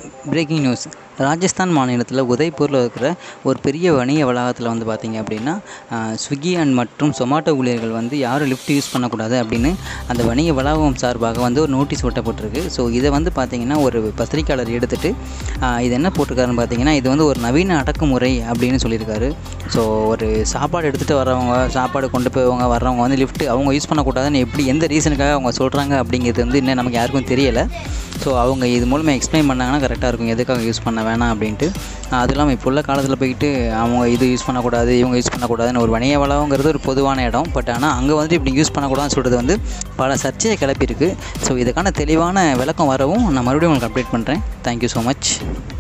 breaking news Rajasthan மாநிலத்தில் உதய்பூரில் இருக்கிற ஒரு பெரிய வணிக வளாகத்தில் வந்து பார்த்தீங்க அப்படின்னா ஸ்விக்கி அண்ட் மற்றும் சொமாட்டோ ஊழியர்கள் வந்து யாரும் லிஃப்ட் யூஸ் பண்ணக்கூடாது அப்படின்னு அந்த வணிக வளாகம் சார்பாக வந்து ஒரு நோட்டீஸ் ஒட்டப்பட்டிருக்கு ஸோ இதை வந்து பார்த்தீங்கன்னா ஒரு பத்திரிக்கையாளர் எடுத்துட்டு ஆஹ், இது என்ன போட்டிருக்காருன்னு பார்த்தீங்கன்னா இது வந்து ஒரு நவீன அடக்குமுறை அப்படின்னு சொல்லியிருக்காரு ஸோ ஒரு சாப்பாடு எடுத்துகிட்டு வர்றவங்க சாப்பாடு கொண்டு போயவங்க வர்றவங்க வந்து லிஃப்ட் அவங்க யூஸ் பண்ணக்கூடாதுன்னு எப்படி எந்த ரீசனுக்காக அவங்க சொல்கிறாங்க அப்படிங்கிறது வந்து இன்னும் நமக்கு யாருக்கும் தெரியலை ஸோ அவங்க இது மூலமாக எக்ஸ்பிளைன் பண்ணாங்கன்னா கரெக்டாக இருக்கும் எதுக்காக யூஸ் பண்ண வேணாம் அப்படின்ட்டு அது இல்லாமல் இப்போ உள்ள காலத்தில் போயிட்டு அவங்க இது யூஸ் பண்ணக்கூடாது இவங்க யூஸ் பண்ணக்கூடாதுன்னு ஒரு வணிக வளங்கிறது ஒரு பொதுவான இடம் பட் ஆனால் அங்கே வந்துட்டு இப்படி யூஸ் பண்ணக்கூடாதுன்னு சொல்கிறது வந்து பல சர்ச்சையை கிளப்பியிருக்கு ஸோ இதுக்கான தெளிவான விளக்கம் வரவும் நான் மறுபடியும் உங்களுக்கு அப்டேட் பண்ணுறேன் தேங்க்யூ ஸோ மச்